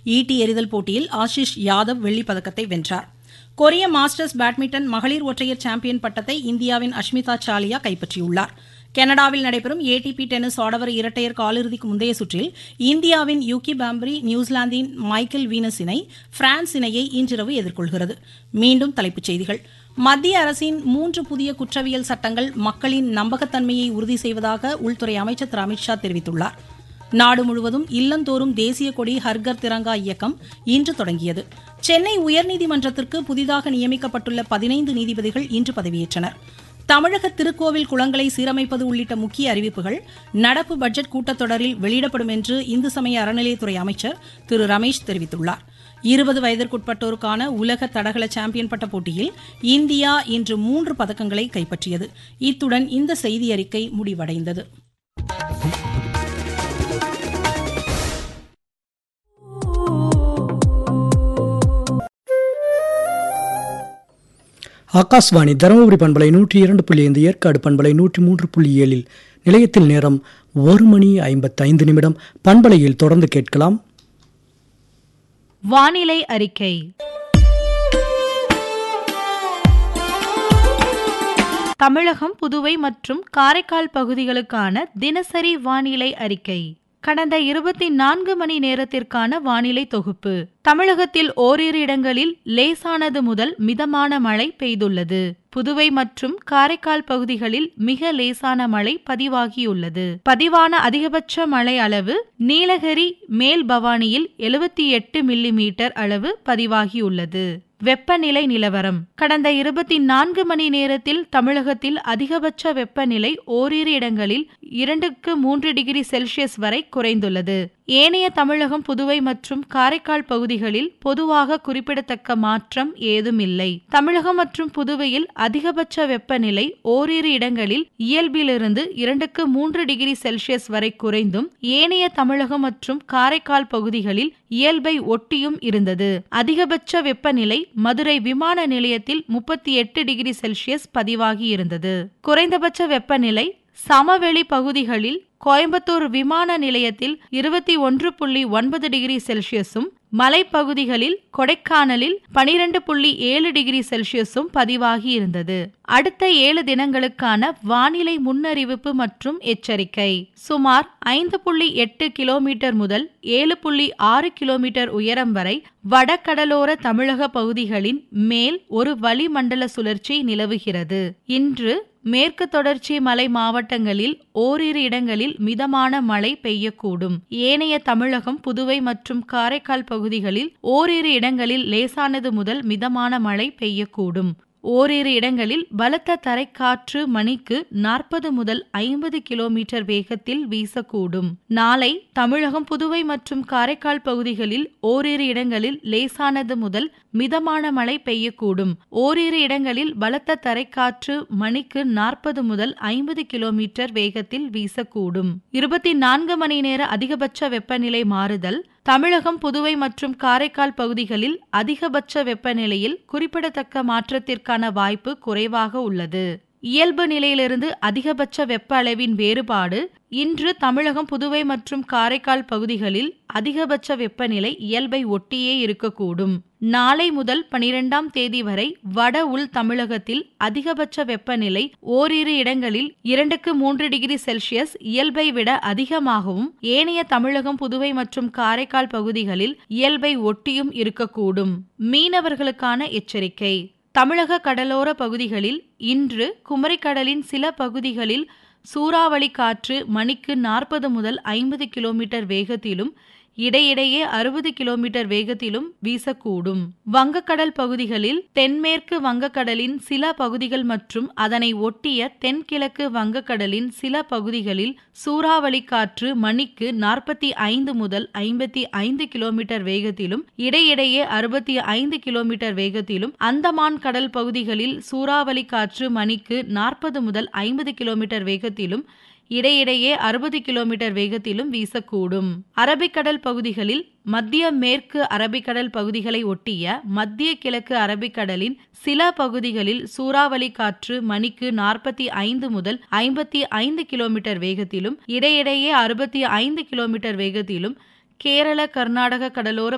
ஈட்டி எறிதல் போட்டியில் ஆஷிஷ் யாதவ் வெள்ளிப் பதக்கத்தை வென்றார் கொரிய மாஸ்டர்ஸ் பேட்மிண்டன் மகளிர் ஒற்றையர் சாம்பியன் பட்டத்தை இந்தியாவின் அஷ்மிதா சாலியா கைப்பற்றியுள்ளார் கனடாவில் நடைபெறும் ஏடிபி டென்னிஸ் ஆடவர் இரட்டையர் காலிறுதிக்கு முந்தைய சுற்றில் இந்தியாவின் யூகி பாம்பரி நியூசிலாந்தின் மைக்கேல் வீனஸ் இணை பிரான்ஸ் இணையை இன்றிரவு எதிர்கொள்கிறது மீண்டும் தலைப்புச் செய்திகள் மத்திய அரசின் மூன்று புதிய குற்றவியல் சட்டங்கள் மக்களின் நம்பகத்தன்மையை உறுதி செய்வதாக உள்துறை அமைச்சர் திரு அமித்ஷா தெரிவித்துள்ளார் நாடு முழுவதும் இல்லந்தோறும் தேசிய கொடி ஹர்கர் திரங்கா இயக்கம் இன்று தொடங்கியது சென்னை உயர்நீதிமன்றத்திற்கு புதிதாக நியமிக்கப்பட்டுள்ள பதினைந்து நீதிபதிகள் இன்று பதவியேற்றனர் தமிழக திருக்கோவில் குளங்களை சீரமைப்பது உள்ளிட்ட முக்கிய அறிவிப்புகள் நடப்பு பட்ஜெட் கூட்டத்தொடரில் வெளியிடப்படும் என்று இந்து சமய அறநிலையத்துறை அமைச்சர் திரு ரமேஷ் தெரிவித்துள்ளார் இருபது வயதிற்குட்பட்டோருக்கான உலக தடகள சாம்பியன் பட்ட போட்டியில் இந்தியா இன்று மூன்று பதக்கங்களை கைப்பற்றியது இத்துடன் இந்த செய்தி அறிக்கை முடிவடைந்தது ஆகாஷ்வாணி தருமபுரி பண்பலை நூற்றி இரண்டு புள்ளி ஐந்து ஏற்காடு பண்பலை நூற்றி மூன்று புள்ளி ஏழில் நிலையத்தில் நேரம் ஒரு மணி ஐம்பத்தைந்து நிமிடம் பண்பலையில் தொடர்ந்து கேட்கலாம் வானிலை அறிக்கை தமிழகம் புதுவை மற்றும் காரைக்கால் பகுதிகளுக்கான தினசரி வானிலை அறிக்கை கடந்த இருபத்தி நான்கு மணி நேரத்திற்கான வானிலை தொகுப்பு தமிழகத்தில் ஓரிரு இடங்களில் லேசானது முதல் மிதமான மழை பெய்துள்ளது புதுவை மற்றும் காரைக்கால் பகுதிகளில் மிக லேசான மழை பதிவாகியுள்ளது பதிவான அதிகபட்ச மழை அளவு நீலகிரி மேல் பவானியில் எழுபத்தி எட்டு மில்லி மீட்டர் அளவு பதிவாகியுள்ளது வெப்பநிலை நிலவரம் கடந்த இருபத்தி நான்கு மணி நேரத்தில் தமிழகத்தில் அதிகபட்ச வெப்பநிலை ஓரிரு இடங்களில் இரண்டுக்கு மூன்று டிகிரி செல்சியஸ் வரை குறைந்துள்ளது ஏனைய தமிழகம் புதுவை மற்றும் காரைக்கால் பகுதிகளில் பொதுவாக குறிப்பிடத்தக்க மாற்றம் ஏதும் இல்லை தமிழகம் மற்றும் புதுவையில் அதிகபட்ச வெப்பநிலை ஓரிரு இடங்களில் இயல்பிலிருந்து இரண்டுக்கு மூன்று டிகிரி செல்சியஸ் வரை குறைந்தும் ஏனைய தமிழகம் மற்றும் காரைக்கால் பகுதிகளில் இயல்பை ஒட்டியும் இருந்தது அதிகபட்ச வெப்பநிலை மதுரை விமான நிலையத்தில் முப்பத்தி எட்டு டிகிரி செல்சியஸ் பதிவாகி இருந்தது குறைந்தபட்ச வெப்பநிலை சமவெளி பகுதிகளில் கோயம்புத்தூர் விமான நிலையத்தில் இருபத்தி ஒன்று புள்ளி ஒன்பது டிகிரி செல்சியஸும் மலைப்பகுதிகளில் கொடைக்கானலில் பனிரெண்டு புள்ளி ஏழு டிகிரி செல்சியஸும் பதிவாகி இருந்தது அடுத்த ஏழு தினங்களுக்கான வானிலை முன்னறிவிப்பு மற்றும் எச்சரிக்கை சுமார் ஐந்து புள்ளி எட்டு கிலோமீட்டர் முதல் ஏழு புள்ளி ஆறு கிலோமீட்டர் உயரம் வரை வடகடலோர தமிழக பகுதிகளின் மேல் ஒரு வளிமண்டல சுழற்சி நிலவுகிறது இன்று மேற்கு தொடர்ச்சி மலை மாவட்டங்களில் ஓரிரு இடங்களில் மிதமான மழை பெய்யக்கூடும் ஏனைய தமிழகம் புதுவை மற்றும் காரைக்கால் பகுதிகளில் ஓரிரு இடங்களில் லேசானது முதல் மிதமான மழை பெய்யக்கூடும் ஓரிரு இடங்களில் பலத்த தரைக்காற்று மணிக்கு நாற்பது முதல் ஐம்பது கிலோமீட்டர் வேகத்தில் வீசக்கூடும் நாளை தமிழகம் புதுவை மற்றும் காரைக்கால் பகுதிகளில் ஓரிரு இடங்களில் லேசானது முதல் மிதமான மழை பெய்யக்கூடும் ஓரிரு இடங்களில் பலத்த தரைக்காற்று மணிக்கு நாற்பது முதல் ஐம்பது கிலோமீட்டர் வேகத்தில் வீசக்கூடும் இருபத்தி நான்கு மணி நேர அதிகபட்ச வெப்பநிலை மாறுதல் தமிழகம் புதுவை மற்றும் காரைக்கால் பகுதிகளில் அதிகபட்ச வெப்பநிலையில் குறிப்பிடத்தக்க மாற்றத்திற்கான வாய்ப்பு குறைவாக உள்ளது இயல்பு நிலையிலிருந்து அதிகபட்ச வெப்ப அளவின் வேறுபாடு இன்று தமிழகம் புதுவை மற்றும் காரைக்கால் பகுதிகளில் அதிகபட்ச வெப்பநிலை இயல்பை ஒட்டியே இருக்கக்கூடும் நாளை முதல் பனிரெண்டாம் தேதி வரை வட உள் தமிழகத்தில் அதிகபட்ச வெப்பநிலை ஓரிரு இடங்களில் இரண்டுக்கு மூன்று டிகிரி செல்சியஸ் இயல்பை விட அதிகமாகவும் ஏனைய தமிழகம் புதுவை மற்றும் காரைக்கால் பகுதிகளில் இயல்பை ஒட்டியும் இருக்கக்கூடும் மீனவர்களுக்கான எச்சரிக்கை தமிழக கடலோர பகுதிகளில் இன்று குமரிக்கடலின் சில பகுதிகளில் சூறாவளி காற்று மணிக்கு நாற்பது முதல் ஐம்பது கிலோமீட்டர் வேகத்திலும் இடையிடையே அறுபது கிலோமீட்டர் வேகத்திலும் வீசக்கூடும் வங்கக்கடல் பகுதிகளில் தென்மேற்கு வங்கக்கடலின் சில பகுதிகள் மற்றும் அதனை ஒட்டிய தென்கிழக்கு வங்கக்கடலின் சில பகுதிகளில் சூறாவளி காற்று மணிக்கு நாற்பத்தி ஐந்து முதல் ஐம்பத்தி ஐந்து கிலோமீட்டர் வேகத்திலும் இடையிடையே அறுபத்தி ஐந்து கிலோமீட்டர் வேகத்திலும் அந்தமான் கடல் பகுதிகளில் சூறாவளி காற்று மணிக்கு நாற்பது முதல் ஐம்பது கிலோமீட்டர் வேகத்திலும் இடையிடையே அறுபது கிலோமீட்டர் வேகத்திலும் வீசக்கூடும் அரபிக்கடல் பகுதிகளில் மத்திய மேற்கு அரபிக்கடல் பகுதிகளை ஒட்டிய மத்திய கிழக்கு அரபிக்கடலின் சில பகுதிகளில் சூறாவளி காற்று மணிக்கு நாற்பத்தி ஐந்து முதல் ஐம்பத்தி ஐந்து கிலோமீட்டர் வேகத்திலும் இடையிடையே அறுபத்தி ஐந்து கிலோமீட்டர் வேகத்திலும் கேரள கர்நாடக கடலோர